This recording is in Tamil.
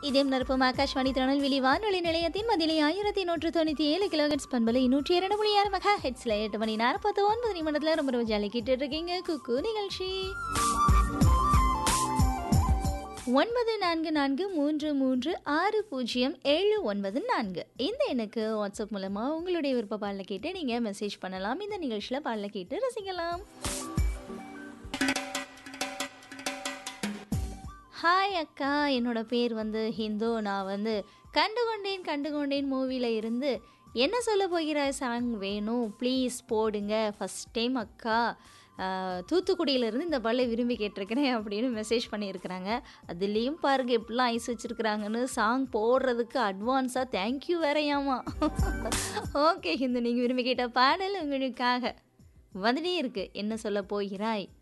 இதயம் நிரப்பும் ஆகாஷ்வாணி திருநெல்வேலி வானொலி நிலையத்தின் மதிலை ஆயிரத்தி நூற்று தொண்ணூற்றி ஏழு கிலோஹெட்ஸ் பண்பலை நூற்றி இரண்டு புள்ளி ஆறு மெகா ஹெட்ஸில் எட்டு மணி நாற்பத்தி ஒன்பது நிமிடத்தில் ரொம்ப ரொம்ப ஜாலி கேட்டுட்டு இருக்கீங்க குக்கு நிகழ்ச்சி ஒன்பது நான்கு நான்கு மூன்று மூன்று ஆறு பூஜ்ஜியம் ஏழு ஒன்பது நான்கு இந்த எண்ணுக்கு வாட்ஸ்அப் மூலமாக உங்களுடைய விருப்ப பாடலை கேட்டு நீங்கள் மெசேஜ் பண்ணலாம் இந்த நிகழ்ச்சியில் பாடலை கேட்டு ரசிக்கலாம் ஹாய் அக்கா என்னோட பேர் வந்து ஹிந்து நான் வந்து கண்டுகொண்டேன் கண்டுகொண்டேன் மூவியில் இருந்து என்ன சொல்ல போகிறாய் சாங் வேணும் ப்ளீஸ் போடுங்க ஃபஸ்ட் டைம் அக்கா ஆஹ், தூத்துக்குடியிலேருந்து இந்த பாடலை விரும்பி கேட்டிருக்கிறேன் அப்படின்னு மெசேஜ் பண்ணியிருக்கிறாங்க அதுலேயும் பாருங்க எப்படிலாம் ஐஸ் வச்சுருக்குறாங்கன்னு சாங் போடுறதுக்கு அட்வான்ஸாக தேங்க்யூ வேறையாமா ஓகே ஹிந்து நீங்கள் விரும்பி கேட்ட பாடல் உங்களுக்காக வந்துட்டே இருக்கு என்ன சொல்ல போகிறாய்